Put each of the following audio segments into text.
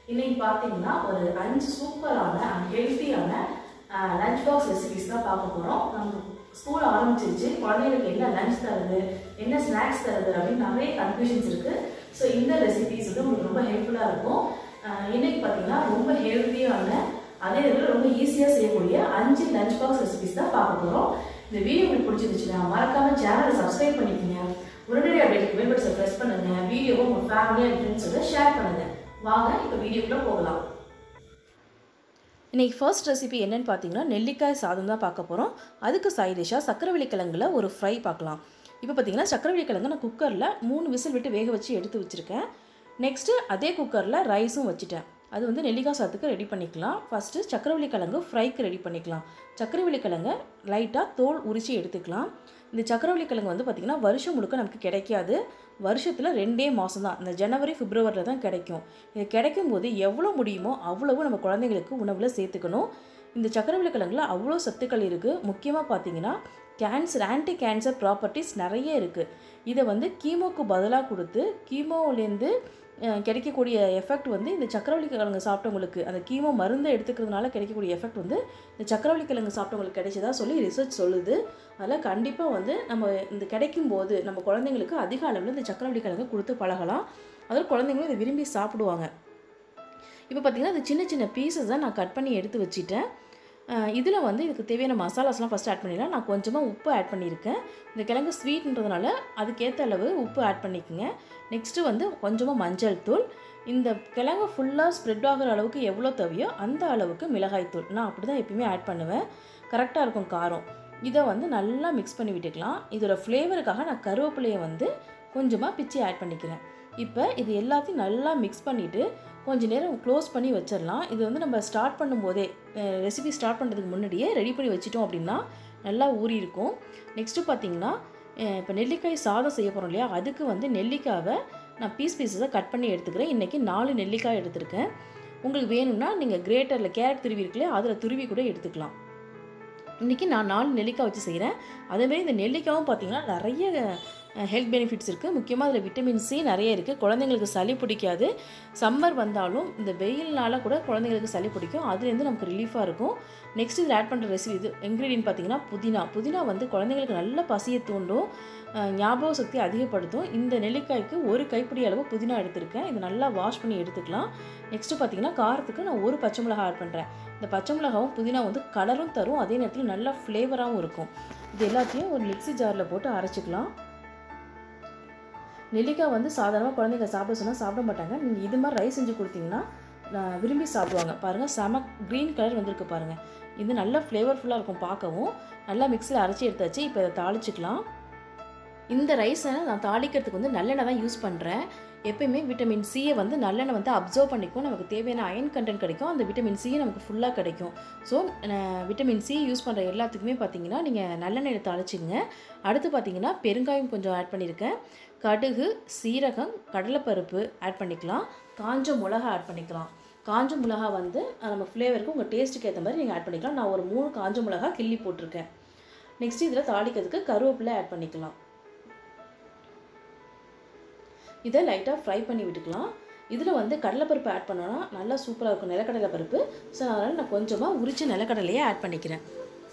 இன்னைக்கு பார்த்தீங்கன்னா ஒரு அஞ்சு சூப்பரான ஹெல்த்தியான லஞ்ச் பாக்ஸ் ரெசிபிஸ் தான் பார்க்க போகிறோம் நம்ம ஸ்கூல் ஆரம்பிச்சிருச்சு குழந்தைங்களுக்கு என்ன லஞ்ச் தருது என்ன ஸ்நாக்ஸ் தருது அப்படின்னு நிறைய கன்ஃபியூஷன்ஸ் இருக்குது ஸோ இந்த ரெசிபிஸ் வந்து உங்களுக்கு ரொம்ப ஹெல்ப்ஃபுல்லாக இருக்கும் அஹ் இன்னைக்கு பார்த்தீங்கன்னா ரொம்ப ஹெல்த்தியான அதே நேரத்தில் ரொம்ப ஈஸியாக செய்யக்கூடிய அஞ்சு லஞ்ச் பாக்ஸ் ரெசிபிஸ் தான் பார்க்க போகிறோம் இந்த வீடியோ உங்களுக்கு பிடிச்சிருந்துச்சுன்னா மறக்காம சேனலை சப்ஸ்கிரைப் பண்ணிக்கோங்க உடனடி அப்டேட் பெல் பட்டனை ப்ரெஸ் பண்ணுங்க வீடியோவை உங்கள் ஃபேமிலி அண்ட் ஃப்ரெண்ட்ஸோட ஷேர் பண்ணுங்க வாங்க இப்போ வீடியோக்குள்ள போகலாம் இன்றைக்கி ஃபர்ஸ்ட் ரெசிபி என்னன்னு பார்த்தீங்கன்னா நெல்லிக்காய் சாதம் தான் பார்க்க போகிறோம் அதுக்கு சைடிஷாக சக்கரவள்ளி கிழங்குல ஒரு ஃப்ரை பார்க்கலாம் இப்போ பார்த்தீங்கன்னா சக்கரவள்ளி கிழங்கு நான் குக்கரில் மூணு விசில் விட்டு வேக வச்சு எடுத்து வச்சுருக்கேன் நெக்ஸ்ட்டு அதே குக்கரில் ரைஸும் வச்சுட்டேன் அது வந்து நெல்லிக்காய் சாதத்துக்கு ரெடி பண்ணிக்கலாம் ஃபஸ்ட்டு சக்கரவள்ளி கிழங்கு ஃப்ரைக்கு ரெடி பண்ணிக்கலாம் சக்கரவள்ளி கிழங்கை லைட்டாக தோல் உரித்து எடுத்துக்கலாம் இந்த சக்கரவள்ளி கிழங்கு வந்து பார்த்திங்கன்னா வருஷம் முழுக்க நமக்கு கிடைக்காது வருஷத்தில் ரெண்டே மாதம் தான் இந்த ஜனவரி பிப்ரவரியில் தான் கிடைக்கும் இது கிடைக்கும் போது எவ்வளோ முடியுமோ அவ்வளவு நம்ம குழந்தைங்களுக்கு உணவில் சேர்த்துக்கணும் இந்த சக்கரவள்ளி கிழங்குல அவ்வளோ சத்துக்கள் இருக்குது முக்கியமாக பார்த்தீங்கன்னா கேன்சர் ஆன்டி கேன்சர் ப்ராப்பர்ட்டிஸ் நிறைய இருக்குது இதை வந்து கீமோக்கு பதிலாக கொடுத்து கீமோலேருந்து அஹ், கிடைக்கக்கூடிய எஃபெக்ட் வந்து இந்த சக்கரவள்ளி கிழங்கு சாப்பிட்டவங்களுக்கு அந்த கீமோ மருந்தை எடுத்துக்கிறதுனால கிடைக்கக்கூடிய எஃபெக்ட் வந்து இந்த சக்கரவள்ளி கிழங்கு சாப்பிட்டவங்களுக்கு கிடைச்சதா சொல்லி ரிசர்ச் சொல்லுது அதில் கண்டிப்பாக வந்து நம்ம இந்த கிடைக்கும் போது நம்ம குழந்தைங்களுக்கு அதிக அளவில் இந்த சக்கரவள்ளி கிழங்கு கொடுத்து பழகலாம் அதில் குழந்தைங்களும் இதை விரும்பி சாப்பிடுவாங்க இப்போ பார்த்தீங்கன்னா இது சின்ன சின்ன பீசஸ் தான் நான் கட் பண்ணி எடுத்து வச்சுட்டேன் இதில் வந்து இதுக்கு தேவையான மசாலாஸ்லாம் ஃபஸ்ட் ஆட் பண்ணிடலாம் நான் கொஞ்சமாக உப்பு ஆட் பண்ணியிருக்கேன் இந்த கிழங்கு ஸ்வீட்ன்றதுனால அதுக்கேற்ற அளவு உப்பு ஆட் பண்ணிக்கோங்க நெக்ஸ்ட்டு வந்து கொஞ்சமாக மஞ்சள் தூள் இந்த கிழங்கு ஃபுல்லாக ஸ்ப்ரெட் ஆகிற அளவுக்கு எவ்வளோ தேவையோ அந்த அளவுக்கு மிளகாய் தூள் நான் அப்படி தான் எப்பயுமே ஆட் பண்ணுவேன் கரெக்டாக இருக்கும் காரம் இதை வந்து நல்லா மிக்ஸ் பண்ணி விட்டுக்கலாம் இதோட ஃப்ளேவருக்காக நான் கருவேப்பிலையை வந்து கொஞ்சமாக பிச்சு ஆட் பண்ணிக்கிறேன் இப்போ இது எல்லாத்தையும் நல்லா மிக்ஸ் பண்ணிவிட்டு கொஞ்ச நேரம் க்ளோஸ் பண்ணி வச்சிடலாம் இது வந்து நம்ம ஸ்டார்ட் பண்ணும்போதே ரெசிபி ஸ்டார்ட் பண்ணுறதுக்கு முன்னாடியே ரெடி பண்ணி வச்சிட்டோம் அப்படின்னா நல்லா ஊறி இருக்கும் நெக்ஸ்ட்டு பார்த்தீங்கன்னா இப்போ நெல்லிக்காய் சாதம் செய்ய போகிறோம் இல்லையா அதுக்கு வந்து நெல்லிக்காவை நான் பீஸ் பீஸஸாக கட் பண்ணி எடுத்துக்கிறேன் இன்றைக்கி நாலு நெல்லிக்காய் எடுத்திருக்கேன் உங்களுக்கு வேணும்னா நீங்கள் கிரேட்டரில் கேரட் துருவி இருக்குல்லையா அதில் துருவி கூட எடுத்துக்கலாம் இன்றைக்கி நான் நாலு நெல்லிக்காய் வச்சு செய்கிறேன் அதேமாரி இந்த நெல்லிக்காவும் பார்த்திங்கன்னா நிறைய ஹெல்த் பெனிஃபிட்ஸ் இருக்குது முக்கியமாக அதில் விட்டமின் சி நிறைய இருக்குது குழந்தைங்களுக்கு சளி பிடிக்காது சம்மர் வந்தாலும் இந்த வெயில்னால கூட குழந்தைங்களுக்கு சளி பிடிக்கும் அதுலேருந்து நமக்கு ரிலீஃபாக இருக்கும் நெக்ஸ்ட் இதில் ஆட் பண்ணுற ரெசிபி இது இன்க்ரீடியன்ட் பார்த்திங்கன்னா புதினா புதினா வந்து குழந்தைங்களுக்கு நல்ல பசியை தூண்டும் அஹ், ஞாபக சக்தி அதிகப்படுத்தும் இந்த நெல்லிக்காய்க்கு ஒரு கைப்பிடி அளவு புதினா எடுத்திருக்கேன் இதை நல்லா வாஷ் பண்ணி எடுத்துக்கலாம் நெக்ஸ்ட்டு பார்த்திங்கன்னா காரத்துக்கு நான் ஒரு பச்சை மிளகாய் ஆட் பண்ணுறேன் இந்த பச்சை மிளகாவும் புதினா வந்து கலரும் தரும் அதே நேரத்தில் நல்லா ஃப்ளேவராகவும் இருக்கும் இது எல்லாத்தையும் ஒரு மிக்ஸி ஜாரில் போட்டு அரைச்சிக்கலாம் நெல்லிக்காய் வந்து சாதாரணமாக குழந்தைங்க சாப்பிட சொன்னால் சாப்பிட மாட்டாங்க நீங்கள் இது மாதிரி ரைஸ் செஞ்சு கொடுத்தீங்கன்னா நான் விரும்பி சாப்பிடுவாங்க பாருங்கள் செம க்ரீன் கலர் வந்திருக்கு பாருங்கள் இது நல்லா ஃப்ளேவர்ஃபுல்லாக இருக்கும் பார்க்கவும் நல்லா மிக்ஸியில் அரைச்சி எடுத்தாச்சு இப்போ இதை தாளிச்சிக்கலாம் இந்த ரைஸை நான் தாளிக்கிறதுக்கு வந்து நல்லெண்ணெய் தான் யூஸ் பண்ணுறேன் எப்பயுமே விட்டமின் சியை வந்து நல்லெண்ணெய் வந்து அப்சர்வ் பண்ணிக்கும் நமக்கு தேவையான அயன் கண்டென்ட் கிடைக்கும் அந்த விட்டமின் சி நமக்கு ஃபுல்லாக கிடைக்கும் ஸோ விட்டமின் சி யூஸ் பண்ணுற எல்லாத்துக்குமே பார்த்தீங்கன்னா நீங்கள் நல்லெண்ணெயில் தாளிச்சிங்க அடுத்து பார்த்தீங்கன்னா பெருங்காயம் கொஞ்சம் ஆட் பண்ணியிருக்கேன் கடுகு சீரகம் கடலைப்பருப்பு ஆட் பண்ணிக்கலாம் காஞ்ச மிளகா ஆட் பண்ணிக்கலாம் காஞ்ச மிளகா வந்து அஹ், நம்ம ஃப்ளேவருக்கு உங்கள் டேஸ்ட்டுக்கு ஏற்ற மாதிரி நீங்கள் ஆட் பண்ணிக்கலாம் நான் ஒரு மூணு காஞ்ச மிளகா கிள்ளி போட்டிருக்கேன் நெக்ஸ்ட் இதில் தாளிக்கிறதுக்கு கருவேப்பிலை ஆட் பண்ணிக்கலாம் இதை லைட்டாக ஃப்ரை பண்ணி விட்டுக்கலாம் இதில் வந்து கடலைப்பருப்பு ஆட் பண்ணோன்னா நல்லா சூப்பராக இருக்கும் நிலக்கடலை பருப்பு ஸோ அதனால் நான் கொஞ்சமாக உரிச்ச நிலக்கடலையே ஆட் பண்ணிக்கிறேன்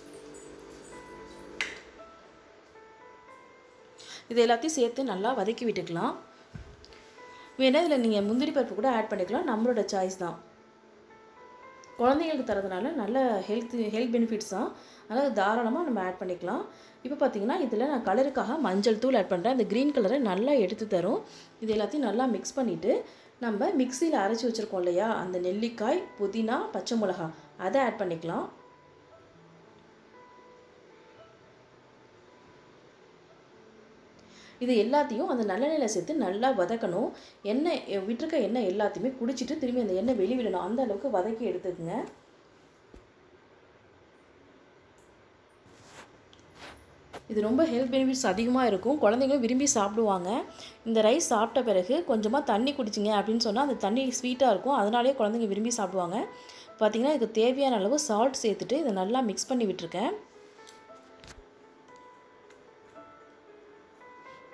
இது எல்லாத்தையும் சேர்த்து நல்லா வதக்கி விட்டுக்கலாம் வேணால் இதில் நீங்கள் முந்திரி பருப்பு கூட ஆட் பண்ணிக்கலாம் நம்மளோட சாய்ஸ் தான் குழந்தைங்களுக்கு தரதுனால நல்ல ஹெல்த் ஹெல்த் பெனிஃபிட்ஸ் தான் அதனால் தாராளமாக நம்ம ஆட் பண்ணிக்கலாம் இப்போ பார்த்தீங்கன்னா இதில் நான் கலருக்காக மஞ்சள் தூள் ஆட் பண்ணுறேன் அந்த க்ரீன் கலரை நல்லா எடுத்து தரும் இது எல்லாத்தையும் நல்லா மிக்ஸ் பண்ணிவிட்டு நம்ம மிக்சியில் அரைச்சி வச்சுருக்கோம் இல்லையா அந்த நெல்லிக்காய் புதினா பச்சை மிளகா அதை ஆட் பண்ணிக்கலாம் இது எல்லாத்தையும் அந்த நல்லெண்ணெயில் சேர்த்து நல்லா வதக்கணும் எண்ணெய் விட்டுருக்க எண்ணெய் எல்லாத்தையுமே குடிச்சிட்டு திரும்பி அந்த எண்ணெய் வெளிவிடணும் அந்த அளவுக்கு வதக்கி எடுத்துக்கங்க இது ரொம்ப ஹெல்த் பெனிஃபிட்ஸ் அதிகமாக இருக்கும் குழந்தைங்களும் விரும்பி சாப்பிடுவாங்க இந்த ரைஸ் சாப்பிட்ட பிறகு கொஞ்சமாக தண்ணி குடிச்சிங்க அப்படின்னு சொன்னால் அந்த தண்ணி ஸ்வீட்டாக இருக்கும் அதனாலே குழந்தைங்க விரும்பி சாப்பிடுவாங்க பார்த்திங்கன்னா இதுக்கு தேவையான அளவு சால்ட் சேர்த்துட்டு இதை நல்லா மிக்ஸ் பண்ணி விட்டுருக்கேன்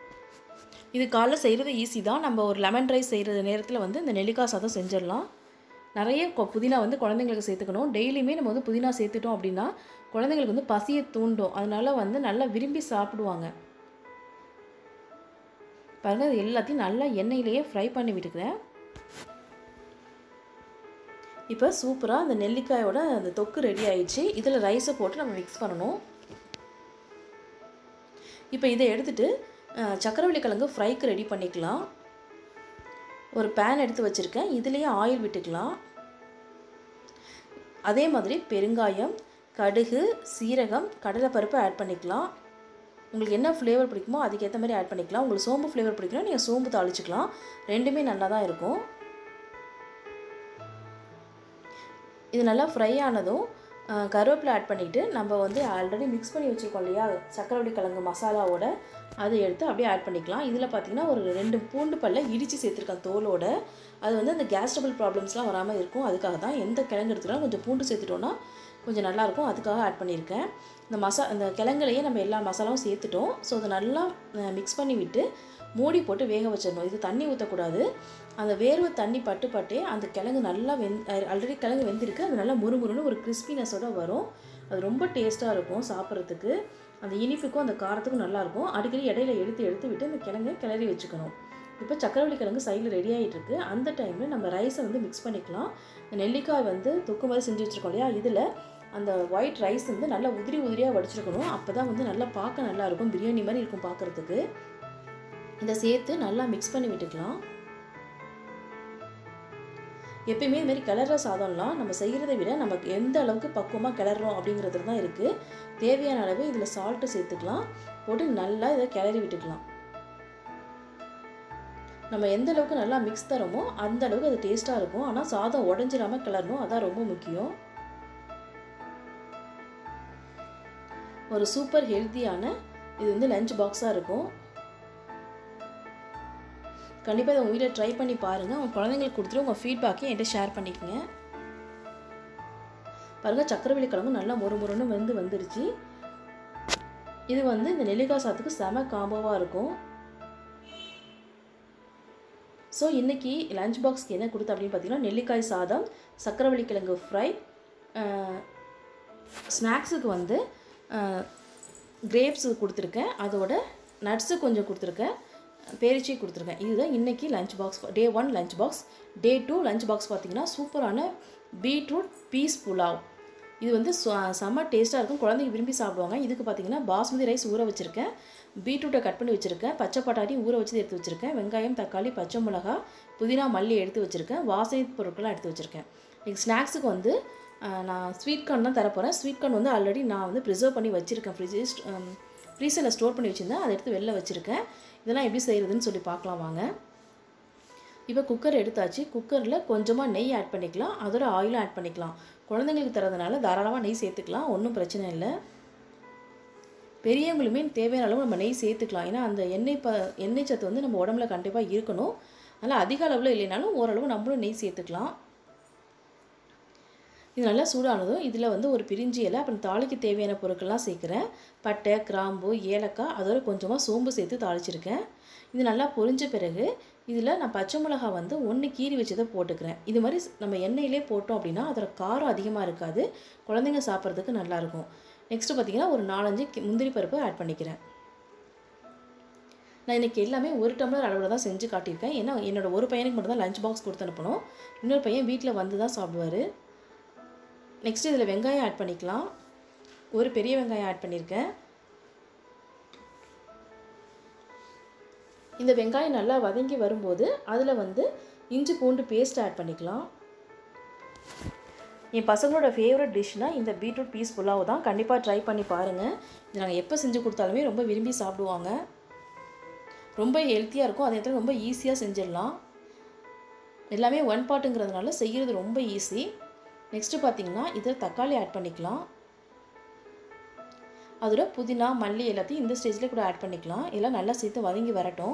இது காலைல செய்கிறது ஈஸி தான் நம்ம ஒரு லெமன் ரைஸ் செய்கிற நேரத்தில் வந்து இந்த நெல்லிக்காய் சாதம் செஞ்சிடலாம் நிறைய கொ- புதினா வந்து குழந்தைங்களுக்கு சேர்த்துக்கணும் டெய்லியுமே நம்ம வந்து புதினா சேர்த்துட்டோம் அப்படின்னா குழந்தைங்களுக்கு வந்து பசியை தூண்டும் அதனால வந்து நல்லா விரும்பி சாப்பிடுவாங்க பாருங்கள் அது எல்லாத்தையும் நல்லா எண்ணெயிலேயே ஃப்ரை பண்ணி விட்டுக்கிறேன் இப்போ சூப்பராக அந்த நெல்லிக்காயோட அந்த தொக்கு ரெடி ஆயிடுச்சு இதில் ரைஸை போட்டு நம்ம மிக்ஸ் பண்ணணும் இப்போ இதை எடுத்துட்டு அஹ், சக்கரவள்ளி கிழங்கு ஃப்ரைக்கு ரெடி பண்ணிக்கலாம் ஒரு பேன் எடுத்து வச்சுருக்கேன் இதுலேயே ஆயில் விட்டுக்கலாம் அதே மாதிரி பெருங்காயம் கடுகு சீரகம் கடலைப்பருப்பு ஆட் பண்ணிக்கலாம் உங்களுக்கு என்ன ஃப்ளேவர் பிடிக்குமோ அதுக்கேற்ற மாதிரி ஆட் பண்ணிக்கலாம் உங்களுக்கு சோம்பு ஃப்ளேவர் பிடிக்கும்னா நீங்கள் சோம்பு தாளிச்சுக்கலாம் ரெண்டுமே நல்லா தான் இருக்கும் இது நல்லா ஃப்ரை ஆனதும் அஹ், கருவேப்பிலை ஆட் பண்ணிவிட்டு நம்ம வந்து ஆல்ரெடி மிக்ஸ் பண்ணி வச்சுருக்கோம் இல்லையா சக்கரவள்ளி கிழங்கு மசாலாவோட அதை எடுத்து அப்படியே ஆட் பண்ணிக்கலாம் இதில் பார்த்தீங்கன்னா ஒரு ரெண்டு பூண்டு பல்ல இடித்து சேர்த்துருக்கேன் தோலோட அது வந்து அந்த கேஸ் ட்ரபிள் ப்ராப்ளம்ஸ்லாம் வராமல் இருக்கும் அதுக்காக தான் எந்த கிழங்கு எடுத்துக்கலாம் கொஞ்சம் பூண்டு சேர்த்துட்டோன்னா கொஞ்சம் நல்லாயிருக்கும் அதுக்காக ஆட் பண்ணியிருக்கேன் இந்த மசா இந்த கிழங்குலையே நம்ம எல்லா மசாலாவும் சேர்த்துட்டோம் ஸோ அதை நல்லா மிக்ஸ் பண்ணி விட்டு மூடி போட்டு வேக வச்சிடணும் இது தண்ணி ஊற்றக்கூடாது அந்த வேர்வை தண்ணி பட்டு பட்டே அந்த கிழங்கு நல்லா வெந் ஆல்ரெடி கிழங்கு வெந்திருக்கு அது நல்லா முறுமுறுன்னு ஒரு கிறிஸ்பினஸோட வரும் அது ரொம்ப டேஸ்ட்டாக இருக்கும் சாப்பிட்றதுக்கு அந்த இனிப்புக்கும் அந்த காரத்துக்கும் நல்லாயிருக்கும் அடிக்கடி இடையில எடுத்து எடுத்து விட்டு அந்த கிழங்கை கிளறி வச்சுக்கணும் இப்போ சக்கரவள்ளி கிழங்கு சைடில் ரெடி ஆகிட்டு இருக்கு அந்த டைமில் நம்ம ரைஸை வந்து மிக்ஸ் பண்ணிக்கலாம் இந்த நெல்லிக்காய் வந்து தொக்கு மாதிரி செஞ்சு வச்சுருக்கோம் இல்லையா இதில் அந்த ஒயிட் ரைஸ் வந்து நல்லா உதிரி உதிரியாக வடிச்சிருக்கணும் அப்போ தான் வந்து நல்லா பார்க்க நல்லா இருக்கும் பிரியாணி மாதிரி இருக்கும் பார்க்குறதுக்கு இதை சேர்த்து நல்லா மிக்ஸ் பண்ணி விட்டுக்கலாம் எப்பயுமே இது மாதிரி கிளற சாதம்லாம் நம்ம செய்கிறத விட நமக்கு எந்த அளவுக்கு பக்குவமாக கிளறோம் அப்படிங்கிறது தான் இருக்குது தேவையான அளவு இதில் சால்ட்டு சேர்த்துக்கலாம் போட்டு நல்லா இதை கிளறி விட்டுக்கலாம் நம்ம எந்த அளவுக்கு நல்லா மிக்ஸ் தரோமோ அந்த அளவுக்கு அது டேஸ்ட்டாக இருக்கும் ஆனால் சாதம் உடஞ்சிடாம கிளறணும் அதான் ரொம்ப முக்கியம் ஒரு சூப்பர் ஹெல்த்தியான இது வந்து லஞ்ச் பாக்ஸாக இருக்கும் கண்டிப்பாக இதை உங்கள் வீட்டில் ட்ரை பண்ணி பாருங்கள் உங்கள் குழந்தைங்களுக்கு கொடுத்துட்டு உங்கள் ஃபீட்பேக்கை என்கிட்ட ஷேர் பண்ணிக்கோங்க பாருங்கள் சக்கரவள்ளி கிழங்கு நல்லா மொறு மொறுன்னு வந்து வந்துருச்சு இது வந்து இந்த நெல்லிக்காய் சாதத்துக்கு செம காம்போவாக இருக்கும் ஸோ இன்றைக்கி லஞ்ச் பாக்ஸ்க்கு என்ன கொடுத்தேன் அப்படின்னு பார்த்தீங்கன்னா நெல்லிக்காய் சாதம் சக்கரவள்ளி கிழங்கு ஃப்ரை ஸ்நாக்ஸுக்கு வந்து கிரேப்ஸு கொடுத்துருக்கேன் அதோட நட்ஸு கொஞ்சம் கொடுத்துருக்கேன் பேரிச்சி கொடுத்துருக்கேன் இதுதான் இன்றைக்கி lunch box day one lunch box day two lunch box பார்த்தீங்கன்னா சூப்பரான பீட்ரூட் பீஸ் புலாவ் இது வந்து சு- செம்ம டேஸ்ட்டாக இருக்கும் குழந்தைங்க விரும்பி சாப்பிடுவாங்க இதுக்கு பார்த்தீங்கன்னா பாஸ்மதி ரைஸ் ஊற வச்சுருக்கேன் பீட்ரூட்டை கட் பண்ணி வச்சுருக்கேன் பச்சை பட்டாட்டி ஊற வச்சு எடுத்து வச்சுருக்கேன் வெங்காயம் தக்காளி பச்சை மிளகா புதினா மல்லி எடுத்து வச்சுருக்கேன் வாசனை பொருட்கள்லாம் எடுத்து வச்சுருக்கேன் இன்னைக்கு ஸ்நாக்ஸுக்கு வந்து ஆஹ், நான் ஸ்வீட் கார்ன் தான் தரப்போகிறேன் ஸ்வீட் கார்ன் வந்து ஆல்ரெடி நான் வந்து ப்ரிசர்வ் பண்ணி வச்சுருக்கேன் ஃப்ரிட்ஜ் ஃப்ரீசரில் ஸ்டோர் பண்ணி வச்சுருந்தேன் அதை எடுத்து வெளில வச்சுருக்கேன் இதெல்லாம் எப்படி செய்கிறதுன்னு சொல்லி பார்க்கலாம் வாங்க இப்போ குக்கர் எடுத்தாச்சு குக்கரில் கொஞ்சமாக நெய் ஆட் பண்ணிக்கலாம் அதோட ஆயிலும் ஆட் பண்ணிக்கலாம் குழந்தைங்களுக்கு தரதுனால தாராளமாக நெய் சேர்த்துக்கலாம் ஒன்றும் பிரச்சனை இல்லை பெரியவங்களுமே தேவையான அளவு நம்ம நெய் சேர்த்துக்கலாம் ஏன்னா அந்த எண்ணெய் ப எண்ணெய் சத்து வந்து நம்ம உடம்புல கண்டிப்பாக இருக்கணும் அதனால் அதிக அளவில் இல்லைனாலும் ஓரளவு நம்மளும் நெய் சேர்த்துக்கலாம் இது நல்லா சூடானதும் இதில் வந்து ஒரு பிரிஞ்சி இலை அப்புறம் தாளிக்கு தேவையான பொருட்கள்லாம் சேர்க்குறேன் பட்டை கிராம்பு ஏலக்காய் அதோட கொஞ்சமாக சோம்பு சேர்த்து தாளிச்சிருக்கேன் இது நல்லா பொரிஞ்ச பிறகு இதில் நான் பச்சை மிளகா வந்து ஒன்று கீறி வச்சதை போட்டுக்கிறேன் இது மாதிரி நம்ம எண்ணெயிலே போட்டோம் அப்படின்னா அதோட காரம் அதிகமாக இருக்காது குழந்தைங்க சாப்பிட்றதுக்கு நல்லாயிருக்கும் நெக்ஸ்ட்டு பார்த்தீங்கன்னா ஒரு நாலஞ்சு கி- முந்திரி பருப்பு ஆட் பண்ணிக்கிறேன் நான் இன்றைக்கி எல்லாமே ஒரு டம்ளர் அளவில் தான் செஞ்சு காட்டியிருக்கேன் ஏன்னா என்னோட ஒரு பையனுக்கு மட்டும் தான் லஞ்ச் பாக்ஸ் கொடுத்து அனுப்பணும் இன்னொரு பையன் வீட்டில் வந்து தான் சாப்பிடுவார் நெக்ஸ்ட் இதில் வெங்காயம் ஆட் பண்ணிக்கலாம் ஒரு பெரிய வெங்காயம் ஆட் பண்ணியிருக்கேன் இந்த வெங்காயம் நல்லா வதங்கி வரும்போது அதில் வந்து இஞ்சி பூண்டு பேஸ்ட் ஆட் பண்ணிக்கலாம் என் பசங்களோட ஃபேவரட் டிஷ்னால் இந்த பீட்ரூட் பீஸ் புலாவ் தான் கண்டிப்பாக ட்ரை பண்ணி பாருங்கள் இது நாங்கள் எப்போ செஞ்சு கொடுத்தாலுமே ரொம்ப விரும்பி சாப்பிடுவாங்க ரொம்ப ஹெல்த்தியாக இருக்கும் அதே நேரத்தில் ரொம்ப ஈஸியாக செஞ்சிடலாம் எல்லாமே ஒன் பாட்டுங்கிறதுனால செய்கிறது ரொம்ப ஈஸி நெக்ஸ்ட்டு பார்த்தீங்கன்னா இதில் தக்காளி ஆட் பண்ணிக்கலாம் அதோட புதினா மல்லி எல்லாத்தையும் இந்த ஸ்டேஜில் கூட ஆட் பண்ணிக்கலாம் எல்லாம் நல்லா சேர்த்து வதங்கி வரட்டும்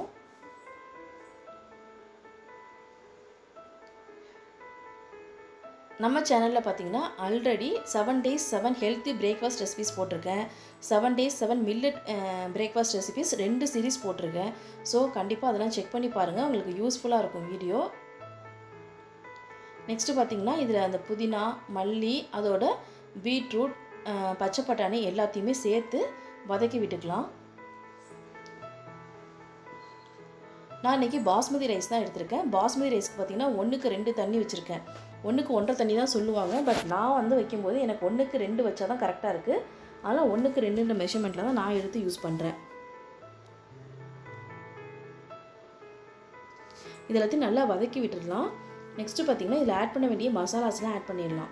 நம்ம சேனலில் பார்த்தீங்கன்னா already seven days seven healthy breakfast recipes போட்டிருக்கேன் seven days seven millet breakfast recipes ரெண்டு சீரிஸ் போட்டிருக்கேன் ஸோ கண்டிப்பாக அதெல்லாம் செக் பண்ணி பாருங்கள் உங்களுக்கு யூஸ்ஃபுல்லாக இருக்கும் வீடியோ நெக்ஸ்ட்டு பார்த்தீங்கன்னா இதில் அந்த புதினா மல்லி அதோட பீட்ரூட் அஹ், பச்சை பட்டாணி எல்லாத்தையுமே சேர்த்து வதக்கி விட்டுக்கலாம் நான் இன்றைக்கி பாஸ்மதி ரைஸ் தான் எடுத்திருக்கேன் பாஸ்மதி ரைஸ்க்கு பார்த்தீங்கன்னா ஒன்றுக்கு ரெண்டு தண்ணி வச்சுருக்கேன் ஒன்றுக்கு ஒன்றரை தண்ணி தான் சொல்லுவாங்க பட் நான் வந்து வைக்கும்போது எனக்கு ஒன்றுக்கு ரெண்டு வச்சா தான் கரெக்டாக இருக்குது அதனால் ஒன்றுக்கு ரெண்டுன்ற மெஷர்மெண்ட்டில் தான் நான் எடுத்து யூஸ் பண்ணுறேன் இது எல்லாத்தையும் நல்லா வதக்கி விட்டுடலாம் நெக்ஸ்ட்டு பார்த்தீங்கன்னா இதில் ஆட் பண்ண வேண்டிய மசாலாஸ்லாம் ஆட் பண்ணிடலாம்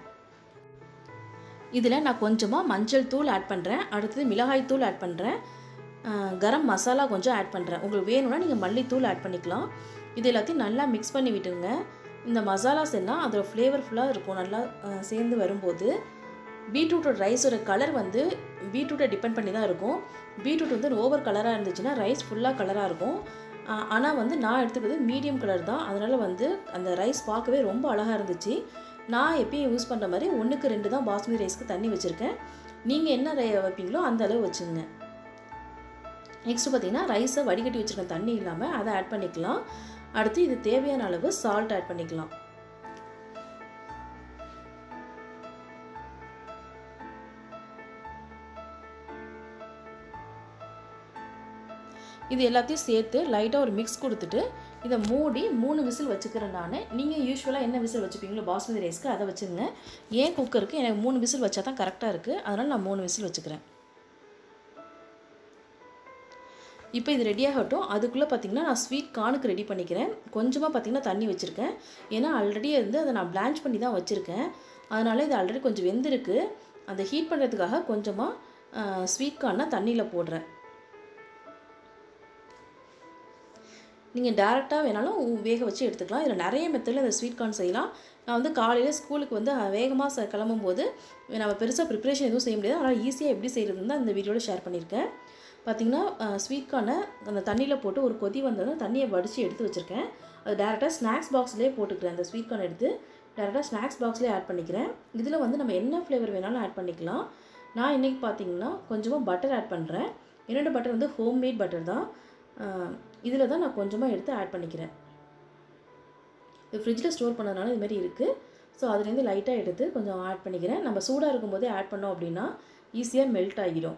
இதில் நான் கொஞ்சமாக மஞ்சள் தூள் ஆட் பண்ணுறேன் அடுத்தது மிளகாய் தூள் ஆட் பண்ணுறேன் கரம் மசாலா கொஞ்சம் ஆட் பண்ணுறேன் உங்களுக்கு வேணும்னா நீங்கள் மல்லித்தூள் ஆட் பண்ணிக்கலாம் இது எல்லாத்தையும் நல்லா மிக்ஸ் பண்ணி விட்டுருங்க இந்த மசாலாஸ் எல்லாம் அதோட ஃப்ளேவர்ஃபுல்லாக இருக்கும் நல்லா அஹ், சேர்ந்து வரும்போது பீட்ரூட்டோட ரைஸோட கலர் வந்து பீட்ரூட்டை டிபெண்ட் பண்ணி தான் இருக்கும் பீட்ரூட் வந்து ஓவர் கலராக இருந்துச்சுன்னா ரைஸ் ஃபுல்லாக கலராக இருக்கும் ஆனால் வந்து நான் எடுத்துக்கிறது மீடியம் கலர் தான் அதனால் வந்து அந்த ரைஸ் பார்க்கவே ரொம்ப அழகாக இருந்துச்சு நான் எப்பயும் யூஸ் பண்ணுற மாதிரி ஒன்றுக்கு ரெண்டு தான் பாஸ்மதி ரைஸ்க்கு தண்ணி வச்சுருக்கேன் நீங்கள் என்ன ரை வைப்பீங்களோ அந்த அளவு வச்சுங்க நெக்ஸ்ட் பார்த்தீங்கன்னா ரைஸை வடிகட்டி வச்சுருக்க தண்ணி இல்லாமல் அதை ஆட் பண்ணிக்கலாம் அடுத்து இது தேவையான அளவு சால்ட் ஆட் பண்ணிக்கலாம் இது எல்லாத்தையும் சேர்த்து லைட்டாக ஒரு மிக்ஸ் கொடுத்துட்டு இதை மூடி மூணு விசில் வச்சுக்கிறேன் நான் நீங்கள் யூஸ்வலாக என்ன விசில் வச்சுப்பீங்களோ பாஸ்மதி ரைஸ்க்கு அதை வச்சுருங்க ஏன் குக்கருக்கு எனக்கு மூணு விசில் வச்சா தான் கரெக்டாக இருக்குது அதனால் நான் மூணு விசில் வச்சுக்கிறேன் இப்போ இது ரெடி ஆகட்டும் அதுக்குள்ளே பார்த்தீங்கன்னா நான் ஸ்வீட் கார்னுக்கு ரெடி பண்ணிக்கிறேன் கொஞ்சமாக பார்த்தீங்கன்னா தண்ணி வச்சுருக்கேன் ஏன்னா ஆல்ரெடி வந்து அதை நான் பிளான்ச் பண்ணி தான் வச்சுருக்கேன் அதனால் இது ஆல்ரெடி கொஞ்சம் வெந்திருக்கு அந்த ஹீட் பண்ணுறதுக்காக கொஞ்சமாக ஸ்வீட் கார்னை தண்ணியில் போடுறேன் நீங்கள் டேரெக்டாக வேணாலும் உ- வேக வச்சு எடுத்துக்கலாம் இதில் நிறைய மெத்தடில் இந்த ஸ்வீட் கார்ன் செய்யலாம் நான் வந்து காலையில் ஸ்கூலுக்கு வந்து வேகமாக ச கிளம்பும்போது நம்ம பெருசாக ப்ரிப்ரேஷன் எதுவும் செய்ய முடியாது அதனால் ஈஸியாக எப்படி செய்கிறதுன்னு தான் இந்த வீடியோவில் ஷேர் பண்ணியிருக்கேன் பார்த்தீங்கன்னா ஸ்வீட் கார்னை அந்த தண்ணியில் போட்டு ஒரு கொதி வந்ததும் தண்ணியை வடித்து எடுத்து வச்சுருக்கேன் அது டேரெக்டாக ஸ்நாக்ஸ் பாக்ஸ்லேயே போட்டுக்கிறேன் அந்த ஸ்வீட் கார்ன் எடுத்து டேரெக்டாக ஸ்நாக்ஸ் பாக்ஸ்லேயே ஆட் பண்ணிக்கிறேன் இதில் வந்து நம்ம என்ன ஃப்ளேவர் வேணாலும் ஆட் பண்ணிக்கலாம் நான் இன்றைக்கி பார்த்தீங்கன்னா கொஞ்சமாக பட்டர் ஆட் பண்ணுறேன் என்னோட பட்டர் வந்து ஹோம்மேட் பட்டர் தான் இதில் தான் நான் கொஞ்சமாக எடுத்து ஆட் பண்ணிக்கிறேன் இது ஃப்ரிட்ஜில் ஸ்டோர் பண்ணதுனால இது மாதிரி இருக்குது ஸோ அதுலேருந்து லைட்டாக எடுத்து கொஞ்சம் ஆட் பண்ணிக்கிறேன் நம்ம சூடாக இருக்கும்போதே ஆட் பண்ணோம் அப்படின்னா ஈஸியாக மெல்ட் ஆகிடும்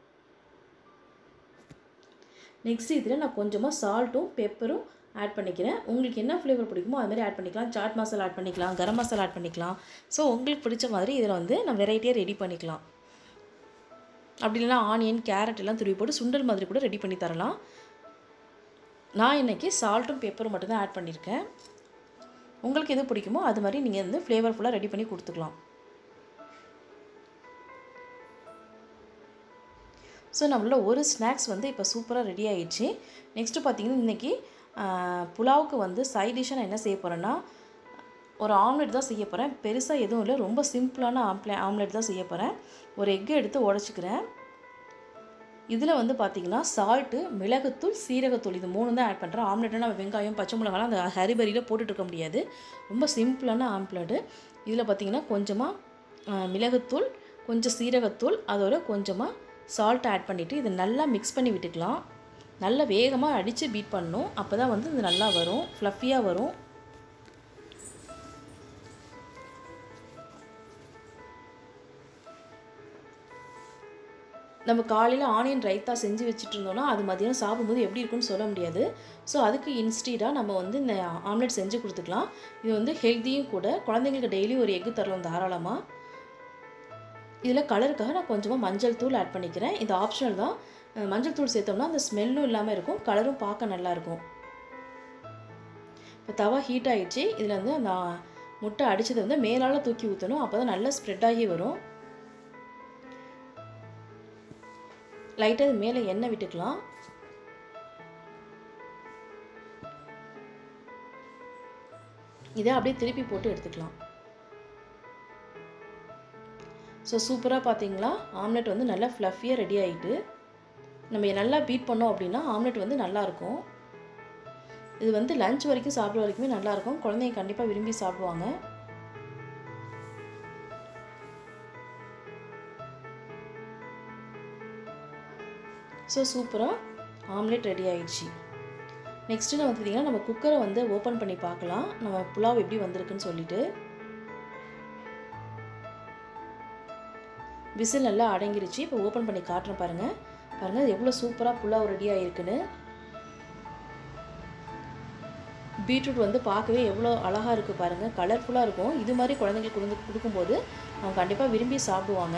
நெக்ஸ்ட் இதில் நான் கொஞ்சமாக சால்ட்டும் பெப்பரும் ஆட் பண்ணிக்கிறேன் உங்களுக்கு என்ன ஃப்ளேவர் பிடிக்குமோ அது மாதிரி ஆட் பண்ணிக்கலாம் சாட் மசாலா ஆட் பண்ணிக்கலாம் கரம் மசாலா ஆட் பண்ணிக்கலாம் ஸோ உங்களுக்கு பிடிச்ச மாதிரி இதில் வந்து நம்ம வெரைட்டியாக ரெடி பண்ணிக்கலாம் அப்படி இல்லைனா ஆனியன் கேரட் எல்லாம் துருவி போட்டு சுண்டல் மாதிரி கூட ரெடி பண்ணி தரலாம் நான் இன்றைக்கி சால்ட்டும் பெப்பரும் மட்டும்தான் ஆட் பண்ணியிருக்கேன் உங்களுக்கு எது பிடிக்குமோ அது மாதிரி நீங்கள் வந்து ஃப்ளேவர்ஃபுல்லாக ரெடி பண்ணி கொடுத்துக்கலாம் ஸோ நம்மளோட ஒரு ஸ்நாக்ஸ் வந்து இப்போ சூப்பராக ரெடி ஆயிடுச்சு நெக்ஸ்ட்டு பார்த்தீங்கன்னா இன்றைக்கி புலாவுக்கு வந்து சைட் டிஷ்ஷாக நான் என்ன செய்ய போகிறேன்னா ஒரு ஆம்லெட் தான் செய்ய போகிறேன் பெருசாக எதுவும் இல்லை ரொம்ப சிம்பிளான ஆம்ப்ளே ஆம்லெட் தான் செய்ய போகிறேன் ஒரு எக்கை எடுத்து உடச்சிக்கிறேன் இதில் வந்து பார்த்தீங்கன்னா சால்ட்டு மிளகுத்தூள் சீரகத்தூள் இது மூணு தான் ஆட் பண்ணுறேன் ஆம்லெட்னா நம்ம வெங்காயம் பச்சை மிளகாலாம் அந்த ஹரிபரியில் போட்டுட்டு இருக்க முடியாது ரொம்ப சிம்பிளான ஆம்லெட்டு இதில் பார்த்தீங்கன்னா கொஞ்சமாக மிளகுத்தூள் கொஞ்சம் சீரகத்தூள் அதோட கொஞ்சமாக சால்ட் ஆட் பண்ணிவிட்டு இதை நல்லா மிக்ஸ் பண்ணி விட்டுக்கலாம் நல்லா வேகமாக அடித்து பீட் பண்ணணும் அப்போ தான் வந்து இது நல்லா வரும் ஃப்ளஃபியாக வரும் நம்ம காலையில் ஆனியன் ரைத்தா செஞ்சு வச்சுட்டு இருந்தோம்னா அது மதியம் சாப்பிடும்போது எப்படி இருக்குன்னு சொல்ல முடியாது ஸோ அதுக்கு இன்ஸ்டீடாக நம்ம வந்து இந்த ஆம்லெட் செஞ்சு கொடுத்துக்கலாம் இது வந்து ஹெல்த்தியும் கூட குழந்தைங்களுக்கு டெய்லி ஒரு எக்கு தரலாம் தாராளமாக இதில் கலருக்காக நான் கொஞ்சமாக மஞ்சள் தூள் ஆட் பண்ணிக்கிறேன் இது ஆப்ஷனல் தான் அஹ் மஞ்சள் தூள் சேர்த்தோம்னா அந்த ஸ்மெல்லும் இல்லாமல் இருக்கும் கலரும் பார்க்க நல்லாயிருக்கும் இப்போ தவா ஹீட் ஆகிடுச்சு இதில் வந்து அந்த முட்டை அடித்ததை வந்து மேலால் தூக்கி ஊற்றணும் அப்போ தான் நல்லா ஸ்ப்ரெட் ஆகி வரும் லைட்டாக இது மேலே எண்ணெய் விட்டுக்கலாம் இதை அப்படியே திருப்பி போட்டு எடுத்துக்கலாம் ஸோ சூப்பராக பார்த்தீங்களா ஆம்லெட் வந்து நல்லா ஃப்ளஃபியாக ரெடி ஆகிட்டு நம்ம நல்லா பீட் பண்ணோம் அப்படின்னா ஆம்லெட் வந்து நல்லாயிருக்கும் இது வந்து லஞ்ச் வரைக்கும் சாப்பிட்ற வரைக்குமே நல்லாயிருக்கும் குழந்தைங்க கண்டிப்பாக விரும்பி சாப்பிடுவாங்க ஸோ சூப்பராக ஆம்லெட் ரெடி ஆயிடுச்சு நெக்ஸ்ட்டு நம்ம பார்த்திங்கன்னா நம்ம குக்கரை வந்து ஓப்பன் பண்ணி பார்க்கலாம் நம்ம புலாவ் எப்படி வந்திருக்குன்னு சொல்லிட்டு விசில் நல்லா அடங்கிருச்சு இப்போ ஓப்பன் பண்ணி காட்டுறேன் பாருங்கள் பாருங்கள் எவ்வளோ சூப்பராக புலாவ் ரெடி ஆகிருக்குன்னு பீட்ரூட் வந்து பார்க்கவே எவ்வளோ அழகாக இருக்குது பாருங்கள் கலர்ஃபுல்லாக இருக்கும் இது மாதிரி குழந்தைங்களுக்கு கொடுத்து கொடுக்கும்போது அவங்க கண்டிப்பாக விரும்பி சாப்பிடுவாங்க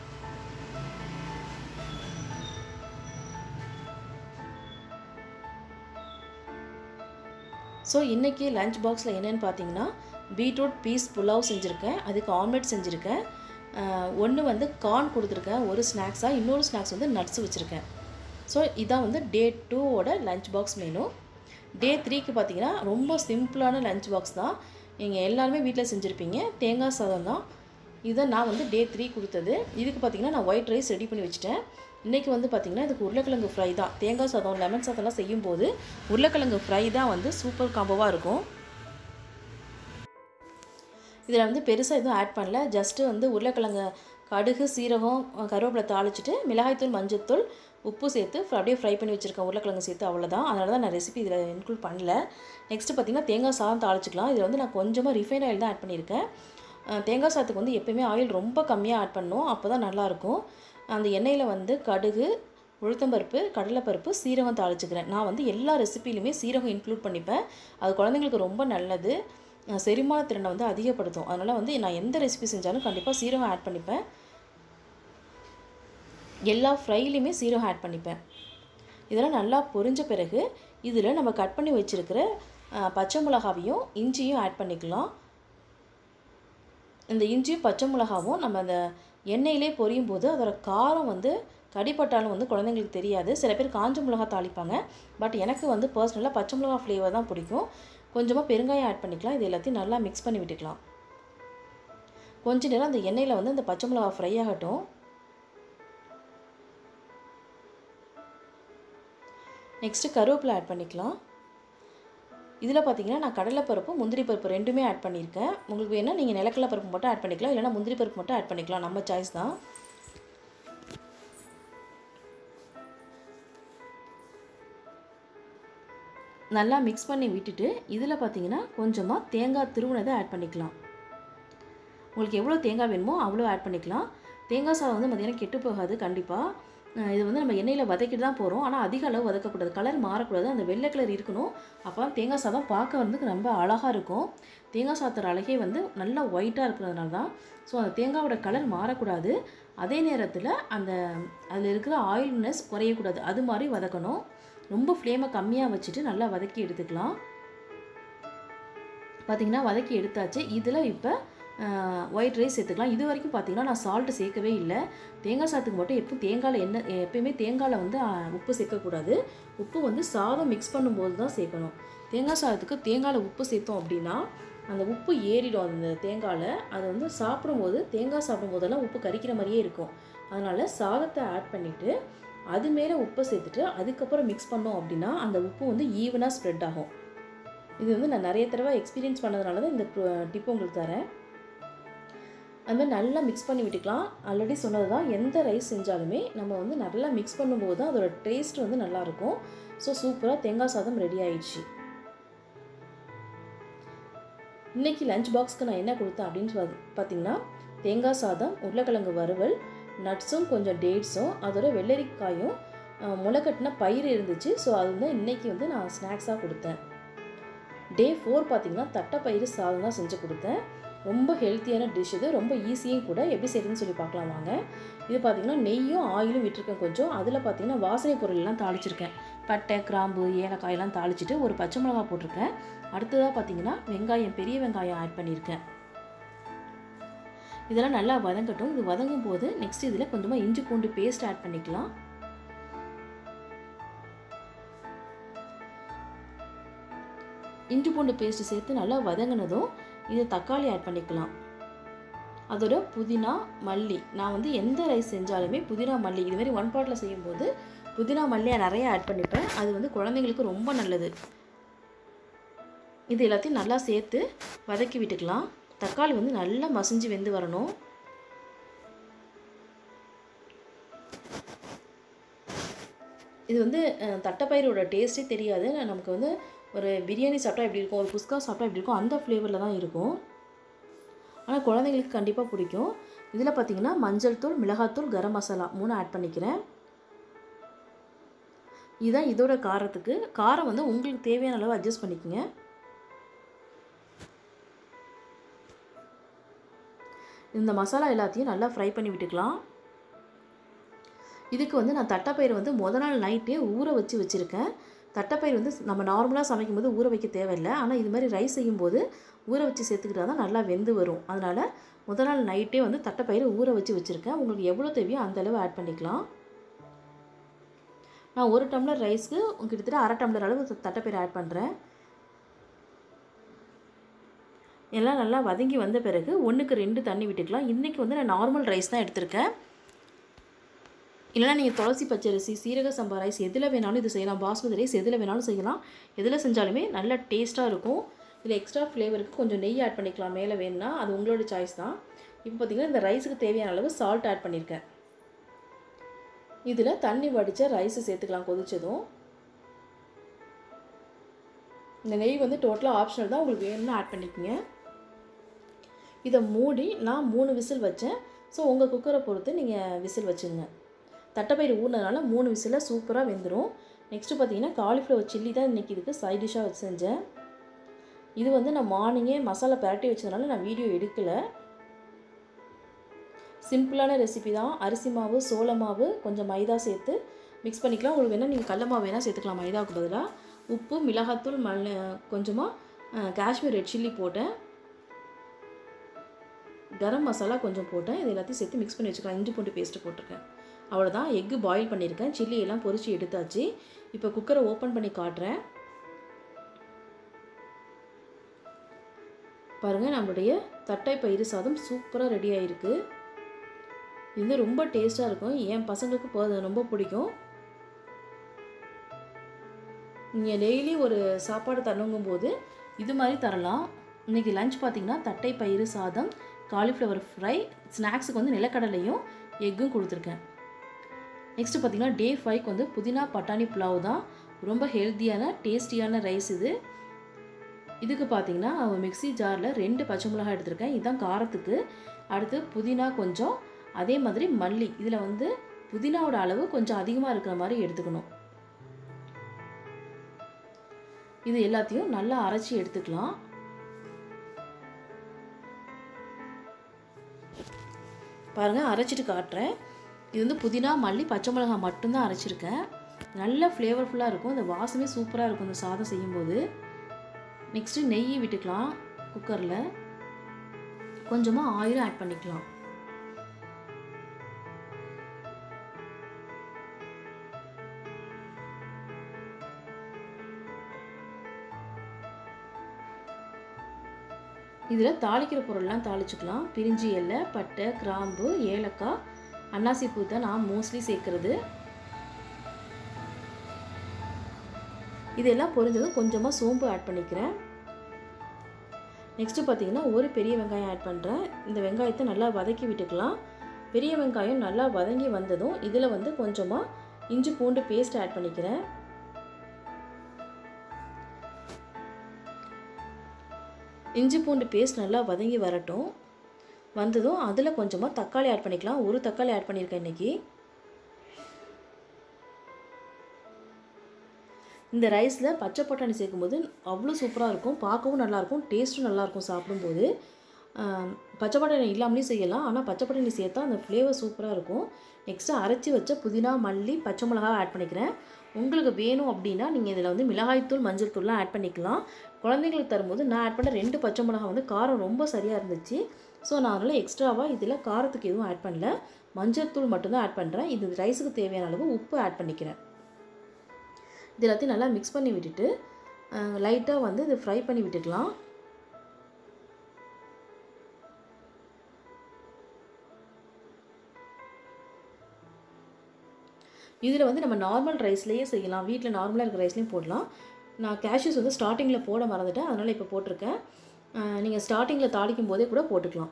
ஸோ இன்றைக்கி லஞ்ச் பாக்ஸில் என்னென்னு பார்த்தீங்கன்னா பீட்ரூட் பீஸ் புலாவ் செஞ்சுருக்கேன் அதுக்கு ஆம்லெட் செஞ்சுருக்கேன் ஒன்று வந்து கார்ன் கொடுத்துருக்கேன் ஒரு ஸ்நாக்ஸாக இன்னொரு ஸ்நாக்ஸ் வந்து நட்ஸ் வச்சுருக்கேன் ஸோ இதான் வந்து டே டூவோட லஞ்ச் பாக்ஸ் மெனு டே த்ரீக்கு பார்த்தீங்கன்னா ரொம்ப சிம்பிளான லஞ்ச் பாக்ஸ் தான் நீங்கள் எல்லாருமே வீட்டில் செஞ்சுருப்பீங்க தேங்காய் சாதம் தான் இதை நான் வந்து டே த்ரீ கொடுத்தது இதுக்கு பார்த்தீங்கன்னா நான் ஒயிட் ரைஸ் ரெடி பண்ணி வச்சுட்டேன் இன்றைக்கி வந்து பார்த்திங்கன்னா இதுக்கு உருளைக்கிழங்கு ஃப்ரை தான் தேங்காய் சாதம் லெமன் சாதம்லாம் செய்யும்போது உருளைக்கிழங்கு ஃப்ரை தான் வந்து சூப்பர் காம்போவாக இருக்கும் இதில் வந்து பெருசாக எதுவும் ஆட் பண்ணல ஜஸ்ட்டு வந்து உருளைக்கிழங்கு கடுகு சீரகம் கருவேப்பிலை தாளிச்சிட்டு மிளகாய்த்தூள் மஞ்சத்தூள் உப்பு சேர்த்து அப்படியே ஃப்ரை பண்ணி வச்சுருக்கேன் உருளைக்கிழங்கு சேர்த்து அவ்வளோதான் அதனால தான் நான் ரெசிபி இதில் இன்க்ளூட் பண்ணல நெக்ஸ்ட்டு பார்த்திங்கன்னா தேங்காய் சாதம் தாளிச்சிக்கலாம் இதில் வந்து நான் கொஞ்சமாக ரிஃபைன் ஆயில் தான் ஆட் பண்ணியிருக்கேன் தேங்காய் சாதத்துக்கு வந்து எப்போயுமே ஆயில் ரொம்ப கம்மியாக ஆட் பண்ணணும் அப்போ தான் நல்லாயிருக்கும் அந்த எண்ணெயில் வந்து கடுகு உளுத்தம்பருப்பு கடலைப்பருப்பு சீரகம் தாளிச்சுக்கிறேன் நான் வந்து எல்லா ரெசிப்பிலையுமே சீரகம் இன்க்ளூட் பண்ணிப்பேன் அது குழந்தைங்களுக்கு ரொம்ப நல்லது செரிமான திறனை வந்து அதிகப்படுத்தும் அதனால் வந்து நான் எந்த ரெசிபி செஞ்சாலும் கண்டிப்பாக சீரகம் ஆட் பண்ணிப்பேன் எல்லா ஃப்ரைலையுமே சீரகம் ஆட் பண்ணிப்பேன் இதெல்லாம் நல்லா பொரிஞ்ச பிறகு இதில் நம்ம கட் பண்ணி வச்சுருக்கிற பச்சை மிளகாவையும் இஞ்சியும் ஆட் பண்ணிக்கலாம் இந்த இஞ்சியும் பச்சை மிளகாவும் நம்ம அந்த எண்ணெயிலே பொரியும் போது அதோட காரம் வந்து கடிப்பட்டாலும் வந்து குழந்தைங்களுக்கு தெரியாது சில பேர் காஞ்ச மிளகா தாளிப்பாங்க பட் எனக்கு வந்து பர்சனலாக பச்சை மிளகா ஃப்ளேவர் தான் பிடிக்கும் கொஞ்சமாக பெருங்காயம் ஆட் பண்ணிக்கலாம் இது எல்லாத்தையும் நல்லா மிக்ஸ் பண்ணி விட்டுக்கலாம் கொஞ்ச நேரம் அந்த எண்ணெயில் வந்து அந்த பச்சை மிளகா ஃப்ரை ஆகட்டும் நெக்ஸ்ட்டு கருவேப்பிலை ஆட் பண்ணிக்கலாம் இதில் பார்த்தீங்கன்னா நான் கடலைப்பருப்பு முந்திரி பருப்பு ரெண்டுமே ஆட் பண்ணியிருக்கேன் உங்களுக்கு வேணால் நீங்கள் நிலக்கடலை பருப்பு மட்டும் ஆட் பண்ணிக்கலாம் இல்லைனா முந்திரி பருப்பு மட்டும் ஆட் பண்ணிக்கலாம் நம்ம சாய்ஸ் தான் நல்லா மிக்ஸ் பண்ணி விட்டுட்டு இதில் பார்த்தீங்கன்னா கொஞ்சமாக தேங்காய் திருவுனதை ஆட் பண்ணிக்கலாம் உங்களுக்கு எவ்வளோ தேங்காய் வேணுமோ அவ்வளோ ஆட் பண்ணிக்கலாம் தேங்காய் சாதம் வந்து மத்தியானம் கெட்டு போகாது கண்டிப்பாக இது வந்து நம்ம எண்ணெயில் வதக்கிட்டு தான் போகிறோம் ஆனால் அதிக அளவு வதக்கக்கூடாது கலர் மாறக்கூடாது அந்த வெள்ளை கலர் இருக்கணும் அப்போ தேங்காய் சாதம் பார்க்க வந்து ரொம்ப அழகாக இருக்கும் தேங்காய் சாதத்தோட அழகே வந்து நல்லா ஒயிட்டாக இருக்கிறதுனால தான் ஸோ அந்த தேங்காயோட கலர் மாறக்கூடாது அதே நேரத்தில் அந்த அதில் இருக்கிற ஆயில்னஸ் குறையக்கூடாது அது மாதிரி வதக்கணும் ரொம்ப ஃப்ளேமை கம்மியாக வச்சுட்டு நல்லா வதக்கி எடுத்துக்கலாம் பார்த்திங்கன்னா வதக்கி எடுத்தாச்சு இதில் இப்போ ஒயிட் ரைஸ் சேர்த்துக்கலாம் இது வரைக்கும் பார்த்தீங்கன்னா நான் சால்ட்டு சேர்க்கவே இல்லை தேங்காய் சாதத்துக்கு மட்டும் எப்போ தேங்காயில் என்ன எப்பயுமே தேங்காயில் வந்து உப்பு சேர்க்கக்கூடாது உப்பு வந்து சாதம் மிக்ஸ் பண்ணும்போது தான் சேர்க்கணும் தேங்காய் சாதத்துக்கு தேங்காயில் உப்பு சேர்த்தோம் அப்படின்னா அந்த உப்பு ஏறிடும் அந்த தேங்காயில் அது வந்து சாப்பிடும்போது தேங்காய் சாப்பிடும்போதெல்லாம் உப்பு கரிக்கிற மாதிரியே இருக்கும் அதனால் சாதத்தை ஆட் பண்ணிவிட்டு அது மேலே உப்பை சேர்த்துட்டு அதுக்கப்புறம் மிக்ஸ் பண்ணோம் அப்படின்னா அந்த உப்பு வந்து ஈவனாக ஸ்ப்ரெட் ஆகும் இது வந்து நான் நிறைய தடவை எக்ஸ்பீரியன்ஸ் பண்ணதுனால தான் இந்த டிப் உங்களுக்கு தரேன் அது மாதிரி நல்லா மிக்ஸ் பண்ணி விட்டுக்கலாம் ஆல்ரெடி சொன்னது தான் எந்த ரைஸ் செஞ்சாலுமே நம்ம வந்து நல்லா மிக்ஸ் பண்ணும்போது தான் அதோட டேஸ்ட் வந்து நல்லாயிருக்கும் ஸோ சூப்பராக தேங்காய் சாதம் ரெடி ஆயிடுச்சு இன்றைக்கி லஞ்ச் பாக்ஸ்க்கு நான் என்ன கொடுத்தேன் அப்படின்னு பார்த்தீங்கன்னா தேங்காய் சாதம் உருளைக்கிழங்கு வறுவல் நட்ஸும் கொஞ்சம் டேட்ஸும் அதோட வெள்ளரிக்காயும் முளைக்கட்டின பயிர் இருந்துச்சு ஸோ அது வந்து இன்றைக்கி வந்து நான் ஸ்நாக்ஸாக கொடுத்தேன் டே ஃபோர் பார்த்திங்கன்னா தட்டைப்பயிறு சாதம் தான் செஞ்சு கொடுத்தேன் ரொம்ப ஹெல்த்தியான டிஷ் இது ரொம்ப ஈஸியும் கூட எப்படி செய்யுதுன்னு சொல்லி பார்க்கலாம் வாங்க இது பார்த்திங்கன்னா நெய்யும் ஆயிலும் விட்டுருக்கேன் கொஞ்சம் அதில் பார்த்திங்கன்னா வாசனை பொருள்லாம் தாளிச்சிருக்கேன் பட்டை கிராம்பு ஏலக்காயெல்லாம் தாளிச்சிட்டு ஒரு பச்சை மிளகா போட்டிருக்கேன் அடுத்ததாக பார்த்திங்கன்னா வெங்காயம் பெரிய வெங்காயம் ஆட் பண்ணியிருக்கேன் இதெல்லாம் நல்லா வதங்கட்டும் இது வதங்கும் போது நெக்ஸ்ட் இதில் கொஞ்சமாக இஞ்சி பூண்டு பேஸ்ட் ஆட் பண்ணிக்கலாம் இஞ்சி பூண்டு பேஸ்ட் சேர்த்து நல்லா வதங்கினதும் இது தக்காளி ஆட் பண்ணிக்கலாம் அதோட புதினா மல்லி நான் வந்து எந்த ரைஸ் செஞ்சாலுமே புதினா மல்லி இதுமாரி ஒன் பாட்டில் செய்யும்போது புதினா மல்லியை நிறைய ஆட் பண்ணிப்பேன் அது வந்து குழந்தைங்களுக்கு ரொம்ப நல்லது இது எல்லாத்தையும் நல்லா சேர்த்து வதக்கி விட்டுக்கலாம் தக்காளி வந்து நல்லா மசிஞ்சு வெந்து வரணும் இது வந்து அஹ், தட்டைப்பயிரோட டேஸ்ட்டே தெரியாது நமக்கு வந்து ஒரு பிரியாணி சாப்பிட்டா எப்படி இருக்கும் ஒரு குஸ்கா சாப்பிட்டா எப்படி இருக்கும் அந்த ஃப்ளேவரில் தான் இருக்கும் ஆனால் குழந்தைங்களுக்கு கண்டிப்பாக பிடிக்கும் இதில் பார்த்தீங்கன்னா மஞ்சள் தூள் மிளகாத்தூள் கரம் மசாலா மூணு ஆட் பண்ணிக்கிறேன் இதுதான் இதோட காரத்துக்கு காரம் வந்து உங்களுக்கு தேவையான அளவு அட்ஜஸ்ட் பண்ணிக்கோங்க இந்த மசாலா எல்லாத்தையும் நல்லா ஃப்ரை பண்ணி விட்டுக்கலாம் இதுக்கு வந்து நான் தட்டைப்பயிறு வந்து முத நாள் நைட்டே ஊற வச்சு வச்சுருக்கேன் தட்டைப்பயிறு வந்து நம்ம நார்மலாக சமைக்கும் போது ஊற வைக்க தேவையில்லை ஆனால் இது மாதிரி ரைஸ் செய்யும்போது ஊற வச்சு சேர்த்துக்கிட்டா தான் நல்லா வெந்து வரும் அதனால் முத நாள் நைட்டே வந்து தட்டைப்பயிறு ஊற வச்சு வச்சுருக்கேன் உங்களுக்கு எவ்வளோ தேவையோ அந்த அளவு ஆட் பண்ணிக்கலாம் நான் ஒரு டம்ளர் ரைஸ்க்கு கிட்டத்தட்ட அரை டம்ளர் அளவு தட்டைப்பயிறு ஆட் பண்ணுறேன் எல்லாம் நல்லா வதங்கி வந்த பிறகு ஒன்றுக்கு ரெண்டு தண்ணி விட்டுக்கலாம் இன்றைக்கி வந்து நான் நார்மல் ரைஸ் தான் எடுத்திருக்கேன் இல்லைனா நீங்கள் துளசி பச்சரிசி சீரக சம்பா ரைஸ் எதில் வேணாலும் இது செய்யலாம் பாஸ்மதி ரைஸ் எதில் வேணாலும் செய்யலாம் எதில் செஞ்சாலுமே நல்ல டேஸ்ட்டாக இருக்கும் இதில் எக்ஸ்ட்ரா ஃப்ளேவருக்கு கொஞ்சம் நெய் ஆட் பண்ணிக்கலாம் மேலே வேணும்னா அது உங்களோட சாய்ஸ் தான் இப்போ பார்த்தீங்கன்னா இந்த ரைஸுக்கு தேவையான அளவு சால்ட் ஆட் பண்ணியிருக்கேன் இதில் தண்ணி வடித்த ரைஸை சேர்த்துக்கலாம் கொதிச்சதும் இந்த நெய் வந்து டோட்டலாக ஆப்ஷனல் தான் உங்களுக்கு வேணும்னா ஆட் பண்ணிக்கோங்க இதை மூடி நான் மூணு விசில் வச்சேன் ஸோ உங்கள் குக்கரை பொறுத்து நீங்கள் விசில் வச்சுங்க தட்டைப்பயிறு ஊறினதுனால மூணு விசிலில் சூப்பராக வெந்துடும் நெக்ஸ்ட்டு பார்த்தீங்கன்னா காலிஃப்ளவர் சில்லி தான் இன்றைக்கி இதுக்கு சைட் டிஷ்ஷாக வச்சு செஞ்சேன் இது வந்து நான் மார்னிங்கே மசாலா பரட்டி வச்சதுனால நான் வீடியோ எடுக்கலை சிம்பிளான ரெசிபி தான் அரிசி மாவு சோள மாவு கொஞ்சம் மைதா சேர்த்து மிக்ஸ் பண்ணிக்கலாம் உங்களுக்கு வேணால் நீங்கள் கடல மாவு வேணால் சேர்த்துக்கலாம் மைதாவுக்கு பதிலாக உப்பு மிளகாத்தூள் மல் கொஞ்சமாக காஷ்மீர் ரெட் சில்லி போட்டேன் கரம் மசாலா கொஞ்சம் போட்டேன் இது எல்லாத்தையும் சேர்த்து மிக்ஸ் பண்ணி வச்சுக்கலாம் இஞ்சி பூண்டு பேஸ்ட்டு போட்டிருக்கேன் அவ்வளோதான் எக்கு பாயில் பண்ணியிருக்கேன் சில்லி எல்லாம் பொரிச்சு எடுத்தாச்சு இப்போ குக்கரை ஓப்பன் பண்ணி காட்டுறேன் பாருங்கள் நம்மளுடைய தட்டை பயிறு சாதம் சூப்பராக ரெடி ஆகிருக்கு இது வந்து ரொம்ப டேஸ்ட்டாக இருக்கும் என் பசங்களுக்கு ப- ரொம்ப பிடிக்கும் நீங்கள் டெய்லி ஒரு சாப்பாடு தரணுங்கும் போது இது மாதிரி தரலாம் இன்றைக்கி லஞ்ச் பார்த்தீங்கன்னா தட்டை பயிறு சாதம் காலிஃப்ளவர் ஃப்ரை ஸ்நாக்ஸுக்கு வந்து நிலக்கடலையும் எக்கும் கொடுத்துருக்கேன் நெக்ஸ்ட்டு பார்த்தீங்கன்னா டே ஃபைவ்க்கு வந்து புதினா பட்டாணி புலாவ் தான் ரொம்ப ஹெல்த்தியான டேஸ்டியான ரைஸ் இது இதுக்கு பார்த்தீங்கன்னா மிக்ஸி ஜாரில் ரெண்டு பச்சை மிளகாய் எடுத்திருக்கேன் இதுதான் காரத்துக்கு அடுத்து புதினா கொஞ்சம் அதே மாதிரி மல்லி இதில் வந்து புதினாவோட அளவு கொஞ்சம் அதிகமாக இருக்கிற மாதிரி எடுத்துக்கணும் இது எல்லாத்தையும் நல்லா அரைச்சி எடுத்துக்கலாம் பாருங்கள் அரைச்சிட்டு காட்டுறேன் இது வந்து புதினா மல்லி பச்சை மிளகாய் மட்டும்தான் அரைச்சிருக்கேன் நல்ல ஃப்ளேவர்ஃபுல்லாக இருக்கும் இந்த வாசமே சூப்பராக இருக்கும் இந்த சாதம் செய்யும்போது நெக்ஸ்ட்டு நெய் விட்டுக்கலாம் குக்கரில் கொஞ்சமாக ஆயிலும் ஆட் பண்ணிக்கலாம் இதில் தாளிக்கிற பொருள்லாம் தாளிச்சுக்கலாம் பிரிஞ்சி இலை பட்டை கிராம்பு ஏலக்காய் அன்னாசி பூ தான் நான் மோஸ்ட்லி சேர்க்குறது இதெல்லாம் பொரிஞ்சதும் கொஞ்சமாக சோம்பு ஆட் பண்ணிக்கிறேன் நெக்ஸ்ட்டு பார்த்தீங்கன்னா ஒரு பெரிய வெங்காயம் ஆட் பண்ணுறேன் இந்த வெங்காயத்தை நல்லா வதக்கி விட்டுக்கலாம் பெரிய வெங்காயம் நல்லா வதங்கி வந்ததும் இதில் வந்து கொஞ்சமாக இஞ்சி பூண்டு பேஸ்ட் ஆட் பண்ணிக்கிறேன் இஞ்சி பூண்டு பேஸ்ட் நல்லா வதங்கி வரட்டும் வந்ததும் அதில் கொஞ்சமாக தக்காளி ஆட் பண்ணிக்கலாம் ஒரு தக்காளி ஆட் பண்ணியிருக்கேன் இன்றைக்கி இந்த ரைஸில் பச்சை பட்டாணி சேர்க்கும்போது அவ்வளோ சூப்பராக இருக்கும் பார்க்கவும் நல்லாயிருக்கும் டேஸ்ட்டும் நல்லாயிருக்கும் சாப்பிடும்போது ஆம், பச்சை பட்டாணி இல்லாமலேயும் செய்யலாம் ஆனால் பச்சை பட்டாணி சேர்த்தா அந்த ஃப்ளேவர் சூப்பராக இருக்கும் நெக்ஸ்ட்டு அரைச்சி வச்ச புதினா மல்லி பச்சை மிளகா ஆட் பண்ணிக்கிறேன் உங்களுக்கு வேணும் அப்படின்னா நீங்கள் இதில் வந்து மிளகாய்த்தூள் மஞ்சள் தூள்லாம் ஆட் பண்ணிக்கலாம் குழந்தைங்களுக்கு தரும்போது நான் ஆட் பண்ண ரெண்டு பச்சை மிளகா வந்து காரம் ரொம்ப சரியாக இருந்துச்சு ஸோ நான் அதனால் எக்ஸ்ட்ராவாக இதில் காரத்துக்கு எதுவும் ஆட் பண்ணல மஞ்சள் தூள் மட்டும்தான் ஆட் பண்ணுறேன் இது ரைஸுக்கு தேவையான அளவு உப்பு ஆட் பண்ணிக்கிறேன் இது எல்லாத்தையும் நல்லா மிக்ஸ் பண்ணி விட்டுட்டு லைட்டாக வந்து இது ஃப்ரை பண்ணி விட்டுக்கலாம் இதில் வந்து நம்ம நார்மல் ரைஸ்லேயே செய்யலாம் வீட்டில் நார்மலாக இருக்கிற ரைஸ்லேயும் போடலாம் நான் கேஷ்யூஸ் வந்து ஸ்டார்டிங்கில் போட மறந்துட்டேன் அதனால் இப்போ போட்டிருக்கேன் நீங்கள் ஸ்டார்டிங்கில் தாளிக்கும் போதே கூட போட்டுக்கலாம்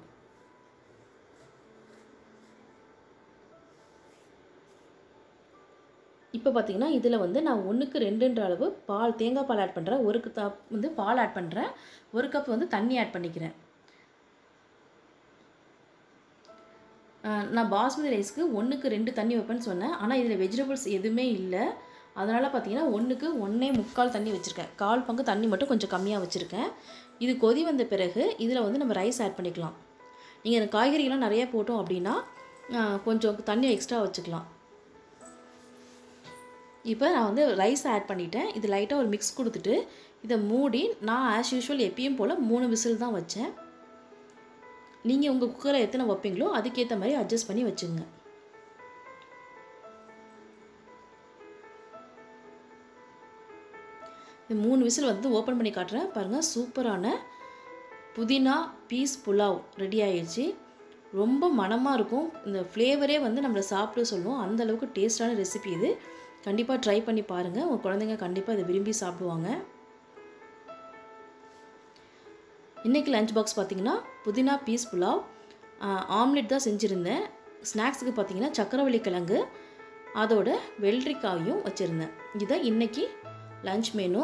இப்போ இப்போ பார்த்தீங்கன்னா இதில் வந்து நான் ஒன்றுக்கு ரெண்டுன்ற அளவு பால் தேங்காய் பால் ஆட் பண்ணுறேன் ஒரு கப் வந்து பால் ஆட் பண்ணுறேன் ஒரு கப் வந்து தண்ணி ஆட் பண்ணிக்கிறேன் நான் பாஸ்மதி ரைஸ்க்கு ஒன்றுக்கு ரெண்டு தண்ணி வைப்பேன்னு சொன்னேன் ஆனால் இதில் வெஜிடபிள்ஸ் எதுவுமே இல்லை அதனால் பார்த்தீங்கன்னா ஒன்றுக்கு ஒன்றே முக்கால் தண்ணி வச்சுருக்கேன் கால் பங்கு தண்ணி மட்டும் கொஞ்சம் கம்மியாக வச்சுருக்கேன் இது கொதி வந்த பிறகு இதில் வந்து நம்ம ரைஸ் ஆட் பண்ணிக்கலாம் நீங்கள் இந்த காய்கறிகள்லாம் நிறைய போட்டோம் அப்படின்னா கொஞ்சம் தண்ணி எக்ஸ்ட்ரா வச்சுக்கலாம் இப்போ நான் வந்து ரைஸ் ஆட் பண்ணிட்டேன் இது லைட்டாக ஒரு மிக்ஸ் கொடுத்துட்டு இதை மூடி நான் ஆஸ் யூஷுவல் எப்பயும் போல் மூணு விசில் தான் வச்சேன் நீங்கள் உங்கள் குக்கரை எத்தனை வைப்பீங்களோ அதுக்கேற்ற மாதிரி அட்ஜஸ்ட் பண்ணி வச்சுங்க இந்த மூணு விசில் வந்து ஓப்பன் பண்ணி காட்டுறேன் பாருங்கள் சூப்பரான புதினா பீஸ் புலாவ் ரெடி ஆயிடுச்சு ரொம்ப மணமாக இருக்கும் இந்த ஃப்ளேவரே வந்து நம்மளை சாப்பிட சொல்லுவோம் அந்த அளவுக்கு டேஸ்டான ரெசிபி இது கண்டிப்பாக ட்ரை பண்ணி பாருங்கள் உங்கள் குழந்தைங்க கண்டிப்பாக இதை விரும்பி சாப்பிடுவாங்க இன்றைக்கி லஞ்ச் பாக்ஸ் பார்த்திங்கன்னா புதினா பீஸ் புலாவ் ஆம்லெட் தான் செஞ்சுருந்தேன் ஸ்நாக்ஸுக்கு பார்த்தீங்கன்னா சக்கரவள்ளி கிழங்கு அதோட வெள்ளரிக்காயும் வச்சுருந்தேன் இதுதான் இன்றைக்கி லஞ்ச் மெனு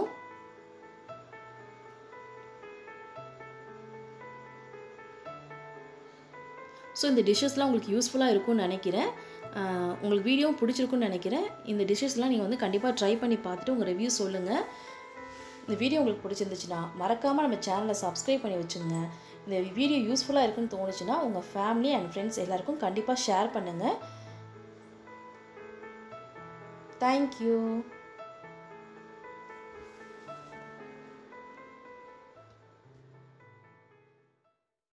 ஸோ இந்த டிஷ்ஷஸ்லாம் உங்களுக்கு யூஸ்ஃபுல்லாக இருக்கும்னு நினைக்கிறேன் உங்களுக்கு வீடியோவும் பிடிச்சிருக்குன்னு நினைக்கிறேன் இந்த டிஷ்ஷஸ்லாம் நீங்கள் வந்து கண்டிப்பாக ட்ரை பண்ணி பார்த்துட்டு உங்கள் ரிவ்யூ சொல்லுங்கள் இந்த வீடியோ உங்களுக்கு பிடிச்சிருந்துச்சுன்னா மறக்காமல் நம்ம சேனலை சப்ஸ்கிரைப் பண்ணி வச்சுங்க இந்த வீடியோ யூஸ்ஃபுல்லாக இருக்குன்னு தோணுச்சுன்னா உங்கள் ஃபேமிலி அண்ட் ஃப்ரெண்ட்ஸ் எல்லாருக்கும் கண்டிப்பாக ஷேர் பண்ணுங்கள் தேங்க்யூ